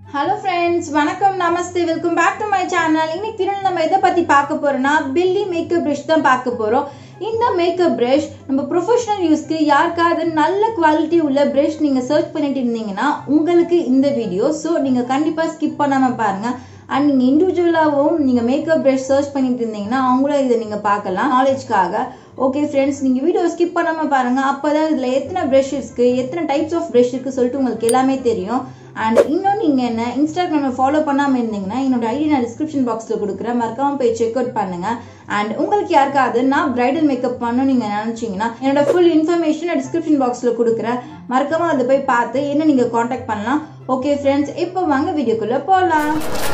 hello friends வணக்கம் நமஸ்தே welcome back to my channel இன்னைக்கு வீடியோல நம்ம எதை பற்றி பார்க்க போறோம்னா பில்லி மேக்கப் ப்ரஷ் தான் பார்க்க போகிறோம் இந்த மேக்கப் ப்ரஷ் நம்ம ப்ரொஃபஷனல் யூஸ்க்கு யாருக்காவது நல்ல குவாலிட்டி உள்ள ப்ரஷ் நீங்கள் சர்ச் பண்ணிட்டு இருந்தீங்கன்னா உங்களுக்கு இந்த வீடியோ ஸோ நீங்கள் கண்டிப்பாக ஸ்கிப் பண்ணாமல் பாருங்கள் அண்ட் நீங்கள் இண்டிவிஜுவலாகவும் நீங்கள் மேக்கப் ப்ரஷ் சர்ச் பண்ணிட்டு இருந்தீங்கன்னா அவங்களும் இதை நீங்கள் பார்க்கலாம் நாலேஜ்க்காக ஓகே ஃப்ரெண்ட்ஸ் நீங்கள் வீடியோ ஸ்கிப் பண்ணாமல் பாருங்கள் அப்போ தான் இதில் எத்தனை ப்ரஷ் இருக்குது எத்தனை டைப்ஸ் ஆஃப் ப்ரஷ் இருக்குது சொல்லிட்டு உங்களுக்கு எல்லாமே தெரியும் அண்ட் இன்னும் நீங்கள் என்ன இன்ஸ்டாகிராமில் ஃபாலோ பண்ணாமல் இருந்தீங்கன்னா என்னோட ஐடி நான் டிஸ்கிரிப்ஷன் பாக்ஸில் கொடுக்குறேன் மறக்காம போய் செக் அவுட் பண்ணுங்கள் அண்ட் உங்களுக்கு யாருக்காவது நான் பிரைடல் மேக்கப் பண்ணணும் நீங்கள் நினச்சிங்கன்னா என்னோட ஃபுல் இன்ஃபர்மேஷன் நான் டிஸ்கிரிப்ஷன் பாக்ஸில் கொடுக்குறேன் மறக்காம அதை போய் பார்த்து என்ன நீங்கள் காண்டாக்ட் பண்ணலாம் ஓகே ஃப்ரெண்ட்ஸ் இப்போ வாங்க வீடியோக்குள்ளே போகலாம்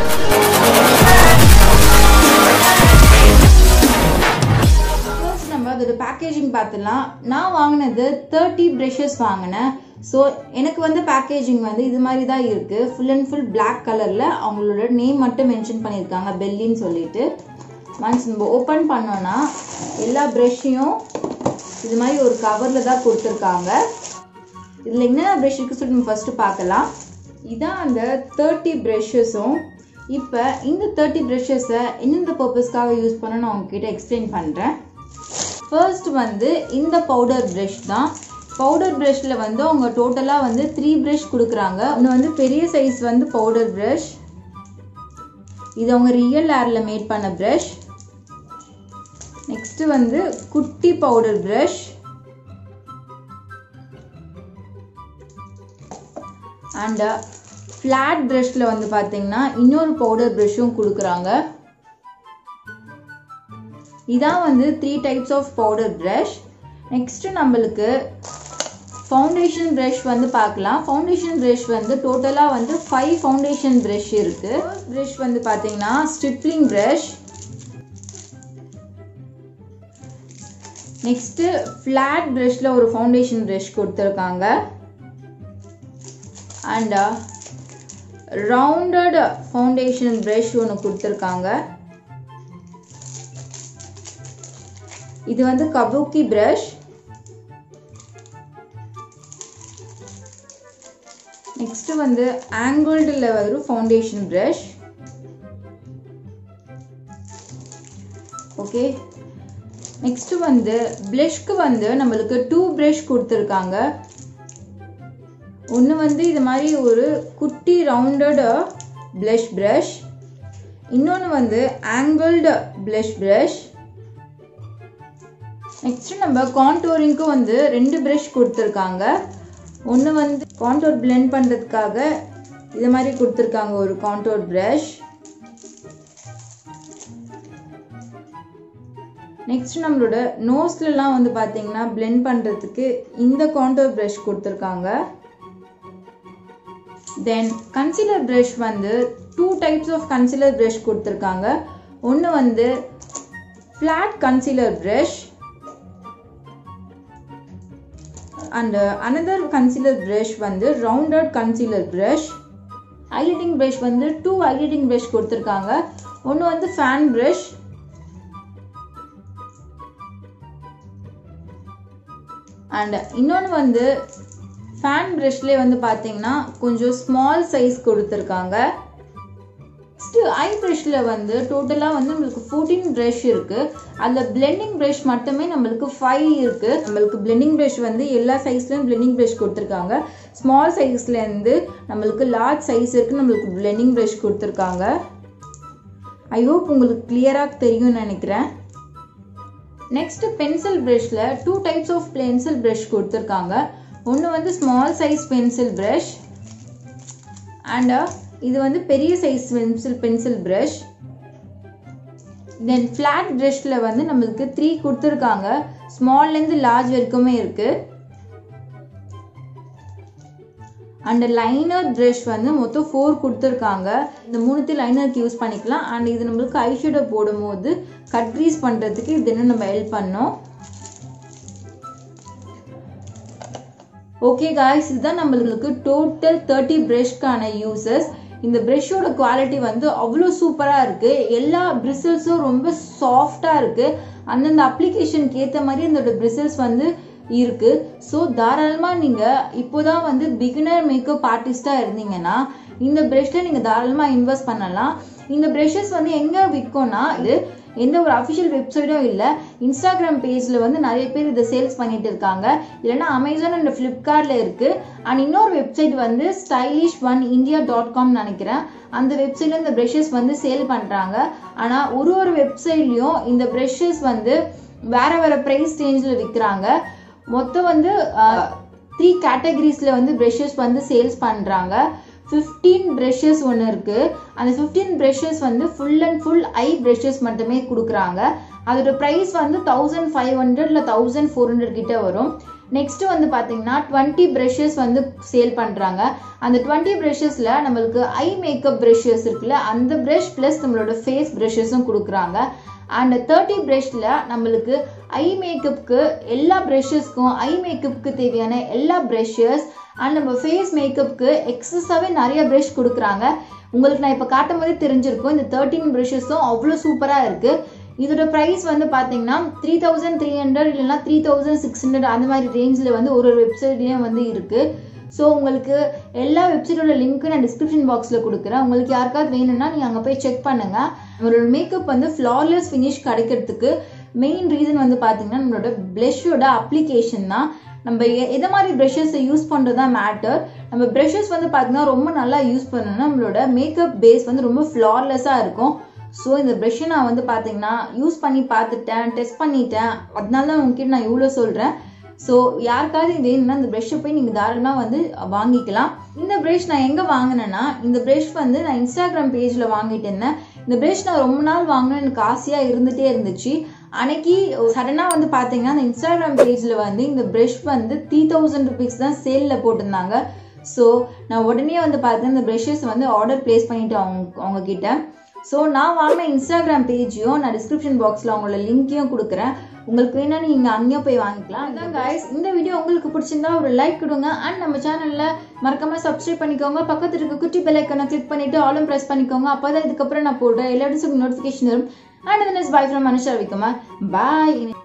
ஃபர்ஸ்ட் நம்ம அதோட பேக்கேஜிங் பார்த்துலாம் நான் வாங்கினது தேர்ட்டி ப்ரஷஸ் வாங்கினேன் ஸோ எனக்கு வந்து பேக்கேஜிங் வந்து இது மாதிரி தான் இருக்குது ஃபுல் அண்ட் ஃபுல் Black கலரில் அவங்களோட நேம் மட்டும் மென்ஷன் பண்ணியிருக்காங்க பெல்லின்னு சொல்லிட்டு ஒன்ஸ் நம்ம ஓப்பன் பண்ணோன்னா எல்லா ப்ரஷ்ஷையும் இது மாதிரி ஒரு கவரில் தான் கொடுத்துருக்காங்க இதில் என்னென்ன ப்ரஷ் இருக்குது சொல்லிட்டு நம்ம ஃபஸ்ட்டு பார்க்கலாம் இதான் அந்த தேர்ட்டி ப்ரஷஸும் இப்போ இந்த தேர்ட்டி ப்ரஷஸை எந்தெந்த பர்பஸ்க்காக யூஸ் பண்ண நான் உங்ககிட்ட எக்ஸ்பிளைன் பண்ணுறேன் ஃபர்ஸ்ட் வந்து இந்த பவுடர் ப்ரஷ் தான் பவுடர் ப்ரஷ்ல வந்து அவங்க டோட்டலாக வந்து த்ரீ ப்ரஷ் கொடுக்குறாங்க ஒன்று வந்து பெரிய சைஸ் வந்து பவுடர் ப்ரஷ் இது அவங்க ரியல் ஏரில் மேட் பண்ண ப்ரஷ் நெக்ஸ்ட் வந்து குட்டி பவுடர் ப்ரஷ் அண்ட் ஃப்ளாட் ப்ரஷ்ல வந்து பார்த்தீங்கன்னா இன்னொரு பவுடர் ப்ரஷ்ஷும் கொடுக்குறாங்க இதான் வந்து three types of powder brush next நம்மளுக்கு ஃபவுண்டேஷன் ப்ரஷ் வந்து பார்க்கலாம் ஃபவுண்டேஷன் ப்ரஷ் வந்து டோட்டலாக வந்து ஃபைவ் ஃபவுண்டேஷன் ப்ரஷ் இருக்கு ப்ரஷ் வந்து பார்த்தீங்கன்னா ஸ்ட்ரிப்லிங் ப்ரஷ் நெக்ஸ்ட்டு ஃப்ளாட் ப்ரஷ்ல ஒரு ஃபவுண்டேஷன் ப்ரஷ் கொடுத்துருக்காங்க அண்ட் ரவுண்டட் ஃபவுண்டேஷன் ப்ரஷ் ஒன்று கொடுத்துருக்காங்க இது வந்து கபூக்கி ப்ரஷ் நெக்ஸ்ட் வந்து ஆங்கிள்டில் ஒரு ஃபவுண்டேஷன் ப்ரஷ் ஓகே நெக்ஸ்ட் வந்து ப்ளஷ்க்கு வந்து நம்மளுக்கு டூ ப்ரஷ் கொடுத்துருக்காங்க ஒன்று வந்து இது மாதிரி ஒரு குட்டி ரவுண்டட் ப்ளஷ் ப்ரஷ் இன்னொன்று வந்து ஆங்கிள்டு ப்ளஷ் ப்ரஷ் நெக்ஸ்ட் நம்ம கான்டோரிங்க்கு வந்து ரெண்டு ப்ரஷ் கொடுத்துருக்காங்க ஒன்று வந்து கான்டோர் பிளெண்ட் பண்ணுறதுக்காக இது மாதிரி கொடுத்துருக்காங்க ஒரு கான்டோர் ப்ரஷ் நெக்ஸ்ட் நம்மளோட நோஸ்லலாம் வந்து பார்த்தீங்கன்னா பிளெண்ட் பண்ணுறதுக்கு இந்த கான்டோர் ப்ரஷ் கொடுத்துருக்காங்க தென் கன்சிலர் ப்ரஷ் வந்து two types of concealer brush கொடுத்துருக்காங்க ஒன்று வந்து flat concealer brush and another concealer brush வந்து rounded concealer brush highlighting brush வந்து டூ ஹைலைட்டிங் ப்ரஷ் கொடுத்துருக்காங்க ஒன்று வந்து ஃபேன் ப்ரஷ் அண்ட் இன்னொன்று வந்து ஃபேன் ப்ரஷ்லேயே வந்து பார்த்தீங்கன்னா கொஞ்சம் ஸ்மால் சைஸ் கொடுத்துருக்காங்க நெக்ஸ்ட் ஐ ப்ரஷில் வந்து டோட்டலாக வந்து நம்மளுக்கு ஃபோர்டீன் ப்ரஷ் இருக்குது அதில் பிளெண்டிங் ப்ரஷ் மட்டுமே நம்மளுக்கு ஃபைவ் இருக்குது நம்மளுக்கு பிளெண்டிங் ப்ரஷ் வந்து எல்லா சைஸ்லையும் பிளெண்டிங் ப்ரஷ் கொடுத்துருக்காங்க ஸ்மால் சைஸ்லேருந்து நம்மளுக்கு லார்ஜ் சைஸ் இருக்குது நம்மளுக்கு பிளெண்டிங் ப்ரஷ் கொடுத்துருக்காங்க ஐ ஹோப் உங்களுக்கு கிளியராக தெரியும்னு நினைக்கிறேன் நெக்ஸ்ட் பென்சில் ப்ரஷில் two types of pencil brush கொடுத்துருக்காங்க ஒன்று வந்து small size pencil brush and இது வந்து பெரிய size pencil pencil brush then flat ப்ரஷில் வந்து நம்மளுக்கு த்ரீ கொடுத்துருக்காங்க ஸ்மால்லேருந்து லார்ஜ் வரைக்குமே இருக்கு அண்ட் லைனர் ப்ரஷ் வந்து மொத்தம் ஃபோர் கொடுத்துருக்காங்க இந்த மூணுத்து லைனருக்கு யூஸ் பண்ணிக்கலாம் அண்ட் இது நம்மளுக்கு ஐஷேடோ போடும்போது கட் க்ரீஸ் பண்ணுறதுக்கு இது இன்னும் நம்ம ஹெல்ப் பண்ணோம் ஓகே காய்ஸ் இதுதான் நம்மளுக்கு டோட்டல் தேர்ட்டி ப்ரஷ்க்கான யூசஸ் இந்த ப்ரஷ்ஷோட குவாலிட்டி வந்து அவ்வளோ சூப்பராக இருக்குது எல்லா பிரிசல்ஸும் ரொம்ப சாஃப்டாக இருக்குது அந்தந்த அப்ளிகேஷனுக்கு ஏற்ற மாதிரி அதோட பிரிசல்ஸ் வந்து இருக்கு ஸோ தாராளமாக நீங்கள் இப்போதான் வந்து பிகினர் மேக்கப் ஆர்டிஸ்டாக இருந்தீங்கன்னா இந்த ப்ரஷ்ல நீங்கள் தாராளமாக இன்வெஸ்ட் பண்ணலாம் இந்த ப்ரஷஸ் வந்து எங்கே விற்கும்னா இது எந்த ஒரு அஃபிஷியல் வெப்சைட்டும் இல்லை இன்ஸ்டாகிராம் பேஜில் வந்து நிறைய பேர் இதை சேல்ஸ் பண்ணிட்டு இருக்காங்க இல்லைன்னா அமேசான் அண்ட் ஃப்ளிப்கார்ட்டில் இருக்குது அண்ட் இன்னொரு வெப்சைட் வந்து stylish one India dot com நினைக்கிறேன் அந்த வெப்சைட்ல இந்த ப்ரஷஸ் வந்து சேல் பண்ணுறாங்க ஆனால் ஒரு ஒரு வெப்சைட்லேயும் இந்த ப்ரஷஸ் வந்து வேற வேற ப்ரைஸ் ரேஞ்சில் விற்கிறாங்க மொத்தம் வந்து த்ரீ கேட்டகரிஸில் வந்து ப்ரஷஸ் வந்து சேல்ஸ் பண்ணுறாங்க ஃபிஃப்டீன் ப்ரஷஸ் ஒன்று இருக்குது அந்த ஃபிஃப்டீன் ப்ரஷஸ் வந்து full and full eye brushes மட்டுமே கொடுக்குறாங்க அதோட ப்ரைஸ் வந்து தௌசண்ட் ஃபைவ் ஹண்ட்ரட் இல்லை தௌசண்ட் ஃபோர் ஹண்ட்ரட் கிட்ட வரும் நெக்ஸ்ட் வந்து பார்த்தீங்கன்னா டுவெண்ட்டி ப்ரஷஸ் வந்து சேல் பண்ணுறாங்க அந்த டுவெண்ட்டி ப்ரஷஸில் நம்மளுக்கு ஐ மேக்கப் ப்ரஷஸ் இருக்குல்ல அந்த ப்ரஷ் ப்ளஸ் நம்மளோட ஃபேஸ் ப்ரஷஸும் கொடுக்குறாங்க அண்ட் தேர்ட்டி ப்ரஷில் நம்மளுக்கு ஐ மேக்கப்புக்கு எல்லா ப்ரஷஸ்க்கும் ஐ மேக்கப்புக்கு தேவையான எல்லா ப்ரஷஸ் அண்ட் நம்ம ஃபேஸ் மேக்கப்புக்கு எக்ஸஸாகவே நிறைய ப்ரஷ் கொடுக்குறாங்க உங்களுக்கு நான் இப்போ காட்டும் போதே தெரிஞ்சிருக்கும் இந்த தேர்ட்டீன் ப்ரஷஸும் அவ்வளோ சூப்பராக இருக்குது இதோட ப்ரைஸ் வந்து பார்த்தீங்கன்னா த்ரீ தௌசண்ட் த்ரீ ஹண்ட்ரட் இல்லைனா த்ரீ தௌசண்ட் சிக்ஸ் ஹண்ட்ரட் அந்த மாதிரி ரேஞ்சில் வந்து ஒரு ஒரு வெப்சைட்லேயும் வந்து இருக்குது ஸோ உங்களுக்கு எல்லா வெப்சைட்டோட லிங்க்கும் நான் டிஸ்கிரிப்ஷன் பாக்ஸில் கொடுக்குறேன் உங்களுக்கு யாருக்காவது வேணும்னா நீங்கள் அங்கே போய் செக் பண்ணுங்கள் நம்மளோட மேக்கப் வந்து ஃப்ளார்லெஸ் ஃபினிஷ் கிடைக்கிறதுக்கு மெயின் ரீசன் வந்து பார்த்தீங்கன்னா நம்மளோட ப்ளஷோட அப்ளிகேஷன் தான் நம்ம எதை மாதிரி ப்ரஷஸை யூஸ் பண்ணுறது தான் மேட்டர் நம்ம ப்ரஷஸ் வந்து பார்த்தீங்கன்னா ரொம்ப நல்லா யூஸ் பண்ணணும்னா நம்மளோட மேக்கப் பேஸ் வந்து ரொம்ப ஃப்ளார்லெஸ்ஸாக இருக்கும் ஸோ இந்த ப்ரஷ்ஷை நான் வந்து பார்த்தீங்கன்னா யூஸ் பண்ணி பார்த்துட்டேன் டெஸ்ட் பண்ணிட்டேன் அதனால தான் உங்ககிட்ட நான் இவ்வளோ சொல்கிறேன் ஸோ யாருக்காவது வேணும்னா இந்த ப்ரஷ்ஷை போய் நீங்கள் தாராளமாக வந்து வாங்கிக்கலாம் இந்த ப்ரஷ் நான் எங்கே வாங்கினேன்னா இந்த ப்ரஷ் வந்து நான் இன்ஸ்டாகிராம் பேஜில் வாங்கிட்டு இருந்தேன் இந்த ப்ரஷ் நான் ரொம்ப நாள் வாங்கணும் எனக்கு ஆசையாக இருந்துகிட்டே இருந்துச்சு அன்னைக்கு சடனாக வந்து பார்த்தீங்கன்னா அந்த இன்ஸ்டாகிராம் பேஜில் வந்து இந்த ப்ரஷ் வந்து த்ரீ தௌசண்ட் ருபீஸ் தான் சேலில் போட்டிருந்தாங்க ஸோ நான் உடனே வந்து பார்த்தேன் இந்த ப்ரஷஸ் வந்து ஆர்டர் ப்ளேஸ் பண்ணிவிட்டு அவங்க அவங்க கிட்ட ஸோ நான் வாங்கின இன்ஸ்டாகிராம் பேஜையும் நான் டிஸ்கிரிப்ஷன் பாக்ஸில் அவங்களோட லிங்க்கையும் கொடுக்குறேன் உங்களுக்கு வேணா நீங்கள் அங்கேயும் போய் வாங்கிக்கலாம் அதான் கைஸ் இந்த வீடியோ உங்களுக்கு பிடிச்சிருந்தா ஒரு லைக் கொடுங்க அண்ட் நம்ம சேனலில் மறக்காம சப்ஸ்கிரைப் பண்ணிக்கோங்க பக்கத்தில் இருக்க குட்டி பெல் ஐக்கனை கிளிக் பண்ணிட்டு ஆலும் ப்ரெஸ் பண்ணிக்கோங்க அப்போ தான் இதுக்கப்புறம் நான் போடுற எல்லா நோட்டிஃபிகேஷன் வரும் and then is bye from Manusha Vikumar bye